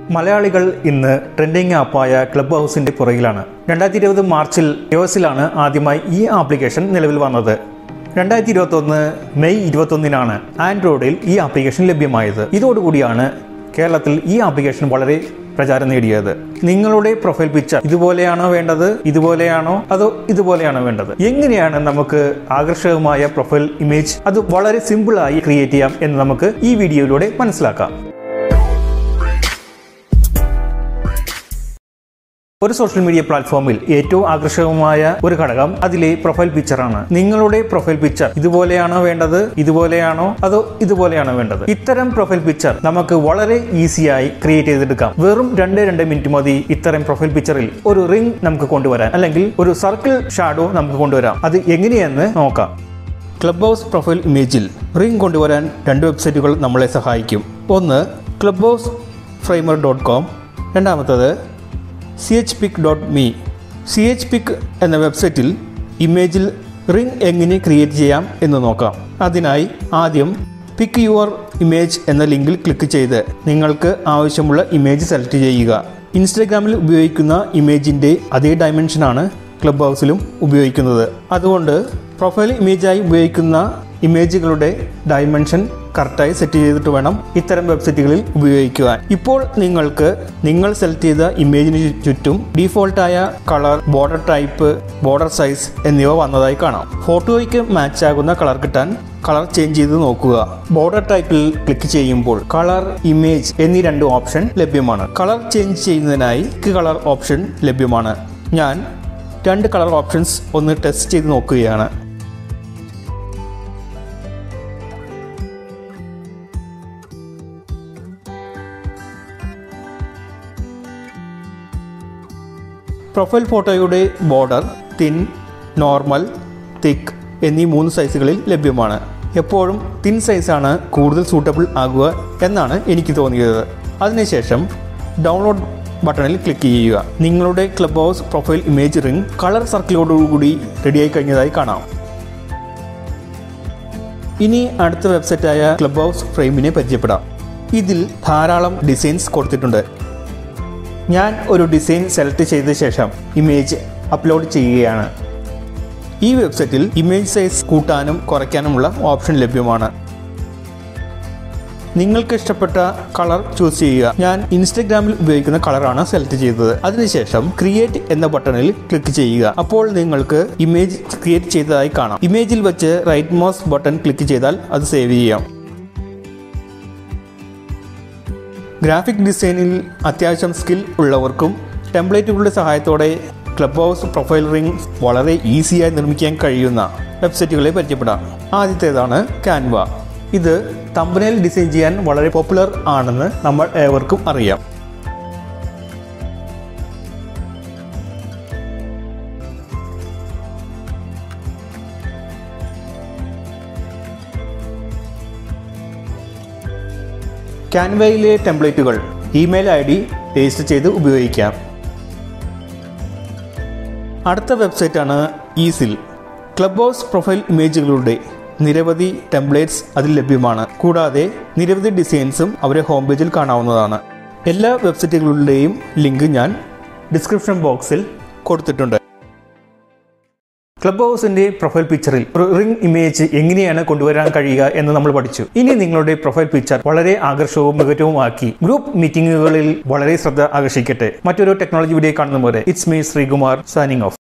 മലയാളികൾ ഇന്ന് trending ആപ്പായ club ഹൗസിന്റെ പുറകിലാണ് രണ്ടായിരത്തി ഇരുപത് മാർച്ചിൽ യോസിലാണ് ആദ്യമായി ഈ ആപ്ലിക്കേഷൻ നിലവിൽ വന്നത് രണ്ടായിരത്തി ഇരുപത്തൊന്ന് മെയ് ഇരുപത്തൊന്നിനാണ് ആൻഡ്രോയിഡിൽ ഈ ആപ്ലിക്കേഷൻ ലഭ്യമായത് ഇതോടുകൂടിയാണ് കേരളത്തിൽ ഈ ആപ്ലിക്കേഷൻ വളരെ പ്രചാരം നേടിയത് നിങ്ങളുടെ പ്രൊഫൈൽ പിക്ചർ ഇതുപോലെയാണോ വേണ്ടത് ഇതുപോലെയാണോ അതോ ഇതുപോലെയാണോ വേണ്ടത് എങ്ങനെയാണ് നമുക്ക് ആകർഷകമായ പ്രൊഫൈൽ ഇമേജ് അത് വളരെ സിമ്പിളായി ക്രിയേറ്റ് ചെയ്യാം എന്ന് നമുക്ക് ഈ വീഡിയോയിലൂടെ മനസ്സിലാക്കാം ഒരു സോഷ്യൽ മീഡിയ പ്ലാറ്റ്ഫോമിൽ ഏറ്റവും ആകർഷകമായ ഒരു ഘടകം അതിലെ പ്രൊഫൈൽ പിക്ചറാണ് നിങ്ങളുടെ പ്രൊഫൈൽ പിക്ചർ ഇതുപോലെയാണോ വേണ്ടത് ഇതുപോലെയാണോ അതോ ഇതുപോലെയാണോ വേണ്ടത് ഇത്തരം പ്രൊഫൈൽ പിക്ചർ നമുക്ക് വളരെ ഈസിയായി ക്രിയേറ്റ് ചെയ്തെടുക്കാം വെറും രണ്ട് രണ്ട് മിനിറ്റ് മതി ഇത്തരം പ്രൊഫൈൽ പിക്ചറിൽ ഒരു റിംഗ് നമുക്ക് കൊണ്ടുവരാൻ അല്ലെങ്കിൽ ഒരു സർക്കിൾ ഷാഡോ നമുക്ക് കൊണ്ടുവരാം അത് എങ്ങനെയെന്ന് നോക്കാം ക്ലബ് ഹൗസ് പ്രൊഫൈൽ ഇമേജിൽ റിംഗ് കൊണ്ടുവരാൻ രണ്ട് വെബ്സൈറ്റുകൾ നമ്മളെ സഹായിക്കും ഒന്ന് club house framer dot com രണ്ടാമത്തത് C H pic dot me C H pic എന്ന വെബ്സൈറ്റിൽ ഇമേജിൽ റിംഗ് എങ്ങനെ ക്രിയേറ്റ് ചെയ്യാം എന്ന് നോക്കാം അതിനായി ആദ്യം പിക്ക് യുവർ ഇമേജ് എന്ന ലിങ്കിൽ ക്ലിക്ക് ചെയ്ത് നിങ്ങൾക്ക് ആവശ്യമുള്ള ഇമേജ് സെലക്ട് ചെയ്യുക ഇൻസ്റ്റഗ്രാമിൽ ഉപയോഗിക്കുന്ന ഇമേജിൻ്റെ അതേ ഡയമെൻഷനാണ് ക്ലബ് ഹൗസിലും ഉപയോഗിക്കുന്നത് അതുകൊണ്ട് പ്രൊഫൈൽ ഇമേജായി ഉപയോഗിക്കുന്ന ഇമേജുകളുടെ ഡയമെൻഷൻ കറക്റ്റായി സെറ്റ് ചെയ്തിട്ട് വേണം ഇത്തരം വെബ്സൈറ്റുകളിൽ ഉപയോഗിക്കുവാൻ ഇപ്പോൾ നിങ്ങൾക്ക് നിങ്ങൾ സെലക്ട് ചെയ്ത ഇമേജിന് ചുറ്റും ഡീഫോൾട്ടായ colour border type border size എന്നിവ വന്നതായി കാണാം ഫോട്ടോയ്ക്ക് മാച്ച് ആകുന്ന കളർ കിട്ടാൻ കളർ ചേഞ്ച് ചെയ്ത് നോക്കുക ബോർഡർ ടൈപ്പിൽ ക്ലിക്ക് ചെയ്യുമ്പോൾ കളർ ഇമേജ് എന്നീ രണ്ട് ഓപ്ഷൻ ലഭ്യമാണ് കളർ ചേഞ്ച് ചെയ്യുന്നതിനായി കളർ ഓപ്ഷൻ ലഭ്യമാണ് ഞാൻ രണ്ട് കളർ ഓപ്ഷൻസ് ഒന്ന് ടെസ്റ്റ് ചെയ്ത് നോക്കുകയാണ് പ്രൊഫൈൽ ഫോട്ടോയുടെ ബോർഡർ തിൻ നോർമൽ തിക്ക് എന്നീ മൂന്ന് സൈസുകളിൽ ലഭ്യമാണ് എപ്പോഴും തിൻ സൈസാണ് കൂടുതൽ സൂട്ടബിൾ ആകുക എന്നാണ് എനിക്ക് തോന്നിയത് അതിനുശേഷം ഡൗൺലോഡ് ബട്ടണിൽ ക്ലിക്ക് ചെയ്യുക നിങ്ങളുടെ club house profile image ring colour സർക്കിളോടുകൂടി റെഡിയായി കഴിഞ്ഞതായി കാണാം ഇനി അടുത്ത വെബ്സൈറ്റായ ക്ലബ് ഹൗസ് ഫ്രെയിമിനെ പരിചയപ്പെടാം ഇതിൽ ധാരാളം ഡിസൈൻസ് കൊടുത്തിട്ടുണ്ട് ഞാൻ ഒരു ഡിസൈൻ സെലക്ട് ചെയ്ത ശേഷം ഇമേജ് അപ്ലോഡ് ചെയ്യുകയാണ് ഈ വെബ്സൈറ്റിൽ ഇമേജ് സൈസ് കൂട്ടാനും കുറയ്ക്കാനുമുള്ള ഓപ്ഷൻ ലഭ്യമാണ് നിങ്ങൾക്ക് ഇഷ്ടപ്പെട്ട കളർ ചൂസ് ചെയ്യുക ഞാൻ ഇൻസ്റ്റഗ്രാമിൽ ഉപയോഗിക്കുന്ന കളറാണ് സെലക്ട് ചെയ്തത് അതിനുശേഷം ക്രിയേറ്റ് എന്ന ബട്ടണിൽ ക്ലിക്ക് ചെയ്യുക അപ്പോൾ നിങ്ങൾക്ക് ഇമേജ് ക്രിയേറ്റ് ചെയ്തതായി കാണാം ഇമേജിൽ വെച്ച് റൈറ്റ് മൗസ് ബട്ടൺ ക്ലിക്ക് ചെയ്താൽ അത് സേവ് ചെയ്യാം ഗ്രാഫിക് ഡിസൈനിൽ അത്യാവശ്യം സ്കിൽ ഉള്ളവർക്കും ടെംപ്ലേറ്റുകളുടെ സഹായത്തോടെ ക്ലബ് ഹൗസ് പ്രൊഫൈൽ റിംഗ് വളരെ ഈസിയായി നിർമ്മിക്കാൻ കഴിയുന്ന വെബ്സൈറ്റുകളെ പരിചയപ്പെടാം ആദ്യത്തേതാണ് ക്യാൻവ ഇത് തമ്പനയിൽ ഡിസൈൻ ചെയ്യാൻ വളരെ പോപ്പുലർ ആണെന്ന് നമ്മൾ ഏവർക്കും അറിയാം ക്യാൻവയിലെ ടെംപ്ലേറ്റുകൾ ഇമെയിൽ ഐ ഡി രജിസ്റ്റർ ചെയ്ത് ഉപയോഗിക്കാം അടുത്ത വെബ്സൈറ്റാണ് ഈസിൽ ക്ലബ് ഹൗസ് പ്രൊഫൈൽ ഇമേജുകളുടെ നിരവധി ടെംപ്ലേറ്റ്സ് അതിൽ ലഭ്യമാണ് കൂടാതെ നിരവധി ഡിസൈൻസും അവരെ ഹോം പേജിൽ കാണാവുന്നതാണ് എല്ലാ വെബ്സൈറ്റുകളുടെയും ലിങ്ക് ഞാൻ ഡിസ്ക്രിപ്ഷൻ ബോക്സിൽ കൊടുത്തിട്ടുണ്ട് ക്ലബ് ഹൗസിന്റെ പ്രൊഫൈൽ പിക്ചറിൽ ഒരു റിംഗ് ഇമേജ് എങ്ങനെയാണ് കൊണ്ടുവരാൻ കഴിയുക എന്ന് നമ്മൾ പഠിച്ചു ഇനി നിങ്ങളുടെ പ്രൊഫൈൽ പിക്ചർ വളരെ ആകർഷകവും മികറ്റവുമാക്കി ഗ്രൂപ്പ് മീറ്റിംഗുകളിൽ വളരെ ശ്രദ്ധ ആകർഷിക്കട്ടെ മറ്റൊരു ടെക്നോളജി വീഡിയോ കാണുന്ന പോലെ it's me Sreekumar signing of